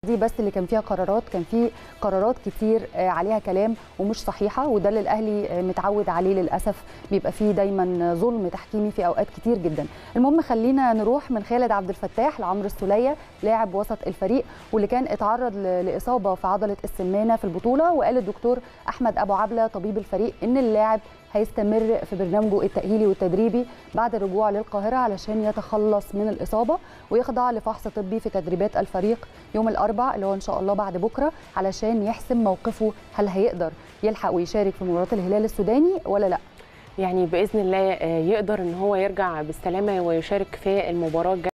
دي بس اللي كان فيها قرارات كان في قرارات كتير عليها كلام ومش صحيحه وده اللي الاهلي متعود عليه للاسف بيبقى فيه دايما ظلم تحكيمي في اوقات كتير جدا المهم خلينا نروح من خالد عبد الفتاح لعمرو السوليه لاعب وسط الفريق واللي كان اتعرض لاصابه في عضله السمانه في البطوله وقال الدكتور احمد ابو عبله طبيب الفريق ان اللاعب هيستمر في برنامجه التأهيلي والتدريبي بعد الرجوع للقاهرة علشان يتخلص من الإصابة ويخضع لفحص طبي في تدريبات الفريق يوم الأربع اللي هو إن شاء الله بعد بكرة علشان يحسم موقفه هل هيقدر يلحق ويشارك في مباراة الهلال السوداني ولا لا يعني باذن الله يقدر ان هو يرجع بالسلامه ويشارك في المباراه